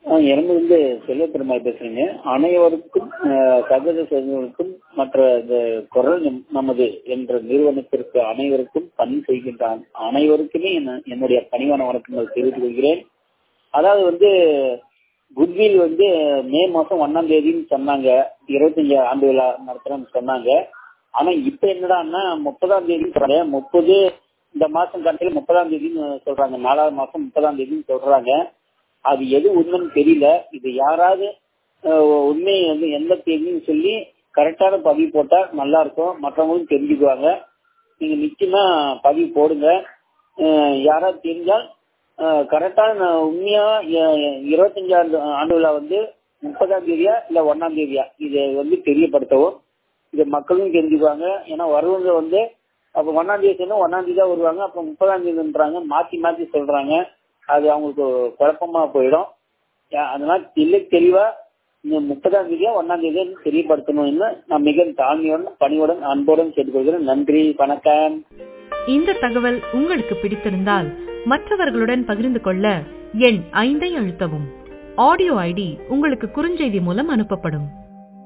எனக்கு வந்து செல்வ பெருமாள் பேசுறேங்க அனைவருக்கும் அஹ், சகோதர சகோதரர்களுக்கும் மற்ற இந்த குரல் நம்- நமது என்ற நிறுவனத்திற்கு அனைவருக்கும் பணி செய்கின்ற அன- அனைவருக்குமே என்ன- என்னுடைய பணிவான வணக்கங்கள் தெரிவித்துக் கொள்கிறேன் அதாவது வந்து குட்வில் வந்து மே மாசம் ஒன்னாம் தேதின்னு சொன்னாங்க இருபத்தஞ்சு ஆண்டு விழா நடத்துறோம்னு சொன்னாங்க ஆனா இப்ப என்னடான்னா முப்பதாம் தேதி சொல்றாங்க முப்பது இந்த மாசம் கடைசியில முப்பதாம் தேதின்னு சொல்றாங்க நாலாவது மாசம் முப்பதாம் தேதின்னு சொல்றாங்க அது எது உண்மைன்னு தெரியல இது யாராவது அஹ், உண்மையை வந்து எந்த தேதின்னு சொல்லி கரெக்டான பதிவு போட்டா நல்லா இருக்கும் மற்றவங்களும் தெரிஞ்சுக்குவாங்க நீங்க நிச்சயமா பதிவு போடுங்க அஹ், யாராவது தெரிஞ்சால் கரெக்டான உண்மையா அஹ், இருபத்தஞ்சாண்டு ஆண்டு விழா வந்து முப்பதாம் தேதியா இல்ல ஒன்னாம் தேதியா இதை வந்து தெரியப்படுத்தவும் இது மக்களும் தெரிஞ்சுக்குவாங்க ஏன்னா வருவங்க வந்து அப்ப ஒன்னாம் தேதி சொன்னா ஒன்னாம் தேதி தான் வருவாங்க அப்ப முப்பதாம் தேதின்றாங்க மாத்தி மாத்தி சொல்றாங்க அது அவங்களுக்கு குழப்பமா போயிடும் யா- அதனால தெளி தெளிவா இந்த முப்பதாம் தேதியா ஒன்னாம் தேதியா தெரியப்படுத்தணும்னு நான் மிக தாழ்மையுடன் பணியுடன் அன்புடன் கேட்டுக்கொள்கிறேன் நன்றி வணக்கம் இந்த தகவல் உங்களுக்கு பிடித்திருந்தால் மற்றவர்களுடன் பகிர்ந்து கொள்ள எண் ஐந்தை அழுத்தவும் ஆடியோ ஐடி உங்களுக்கு குறுஞ்செய்தி மூலம் அனுப்பப்படும்